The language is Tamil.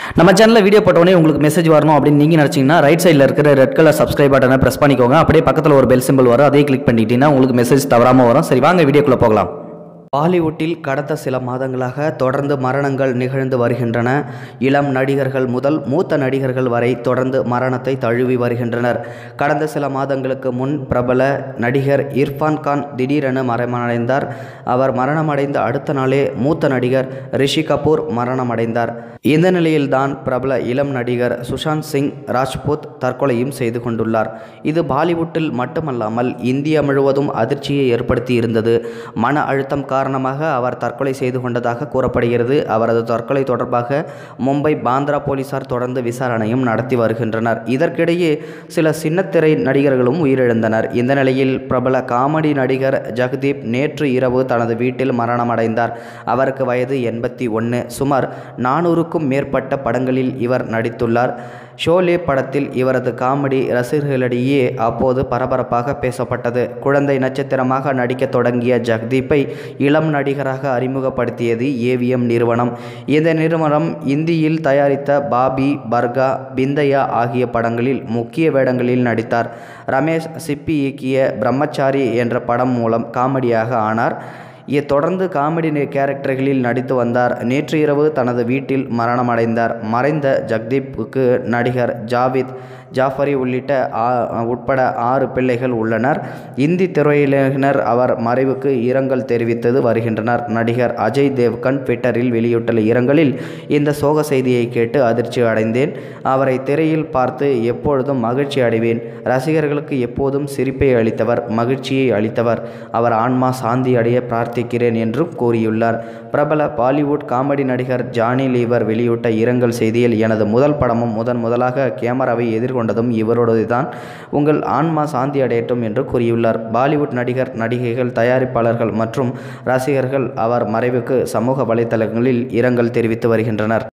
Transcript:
நம்ம சேனலில் வீடியோ போட்டோடனே உங்களுக்கு மெசேஜ் வரணும் அப்படின்னு நீங்கள் நினச்சிங்கன்னா ரைட் சைடில் இருக்கிற ரெட் கலர் சப்ஸ்கிரைப் பட்டனை ப்ரெஸ் பண்ணிக்கோங்க அப்படியே பக்கத்தில் ஒரு பெல் சிம்பிள் வரும் அதையும் கிளிக் பண்ணிக்கிட்டீங்கன்னா உங்களுக்கு மெசேஜ் தவறாமல் வரும் சரி வாங்க வீடியோக்குள்ளே போகலாம் பாலிவுட்டில் கடந்த சில மாதங்களாக தொடர்ந்து மரணங்கள் நிகழ்ந்து வருகின்றன இளம் நடிகர்கள் முதல் மூத்த நடிகர்கள் வரை தொடர்ந்து மரணத்தை தழுவி வருகின்றனர் கடந்த சில மாதங்களுக்கு முன் பிரபல நடிகர் இர்ஃபான் கான் திடீரென மரணமடைந்தார் அவர் மரணமடைந்த அடுத்த நாளே மூத்த நடிகர் ரிஷி கபூர் மரணமடைந்தார் இந்த நிலையில்தான் பிரபல இளம் நடிகர் சுஷாந்த் சிங் ராஜ்பூத் தற்கொலையும் செய்து கொண்டுள்ளார் இது பாலிவுட்டில் மட்டுமல்லாமல் இந்தியா முழுவதும் அதிர்ச்சியை ஏற்படுத்தி இருந்தது மன அழுத்தம் காரணமாக அவர் தற்கொலை செய்து கொண்டதாக கூறப்படுகிறது அவரது தற்கொலை தொடர்பாக மும்பை பாந்திரா போலீசார் தொடர்ந்து விசாரணையும் நடத்தி வருகின்றனர் இதற்கிடையே சில சின்னத்திரை நடிகர்களும் உயிரிழந்தனர் இந்த நிலையில் பிரபல காமெடி நடிகர் ஜெகதீப் நேற்று இரவு தனது வீட்டில் மரணமடைந்தார் அவருக்கு வயது எண்பத்தி ஒன்று சுமார் நானூறுக்கும் மேற்பட்ட படங்களில் இவர் நடித்துள்ளார் ஷோலே படத்தில் இவரது காமெடி ரசிகர்களிடையே அப்போது பரபரப்பாக பேசப்பட்டது குழந்தை நட்சத்திரமாக நடிக்கத் தொடங்கிய ஜெகதீப்பை இளம் நடிகராக அறிமுகப்படுத்தியது ஏவிஎம் நிறுவனம் இந்த நிறுவனம் இந்தியில் தயாரித்த பாபி பர்கா பிந்தையா ஆகிய படங்களில் முக்கிய வேடங்களில் நடித்தார் ரமேஷ் சிப்பி இயக்கிய பிரம்மச்சாரி என்ற படம் மூலம் காமெடியாக ஆனார் இ- தொடர்ந்து காமெடி நி- கேரக்டர்களில் நடித்து வந்தார் நேற்று இரவு தனது வீட்டில் மரணமடைந்தார் மறைந்த ஜக்தீப்புக்கு நடிகர் ஜாவித் ஜாஃபரி உள்ளிட்ட ஆ- உட்பட ஆறு பிள்ளைகள் உள்ளனர் இந்தி திரையுலகினர் அவர் மறைவுக்கு இரங்கல் தெரிவித்தது வருகின்றனர் நடிகர் அஜய் தேவ்கன் ட்விட்டரில் வெளியிட்டுள்ள இரங்கலில் இந்த சோக செய்தியை கேட்டு அதிர்ச்சி அடைந்தேன் அவரை திரையில் பார்த்து எப்பொழுதும் மகிழ்ச்சி அடைவேன் ரசிகர்களுக்கு எப்போதும் சிரிப்பை அளித்தவர் மகிழ்ச்சியை அளித்தவர் அவர் ஆன்மா சாந்தி அடைய பிரார்த்திக்கிறேன் என்றும் கூறியுள்ளார் பிரபல பாலிவுட் காமெடி நடிகர் ஜானி லீவர் வெளியிட்ட இரங்கல் செய்தியில் எனது முதல் படமும் முதன் முதலாக கேமராவை எதிர்கொண்டதும் இவரோடது தான் உங்கள் ஆன்மா சாந்தி அடையட்டும் என்று கூறியுள்ளார் பாலிவுட் நடிகர் நடிகைகள் தயாரிப்பாளர்கள் மற்றும் ரசிகர்கள் அவர் மறைவுக்கு சமூக வலைத்தளங்களில் இரங்கல் தெரிவித்து வருகின்றனர்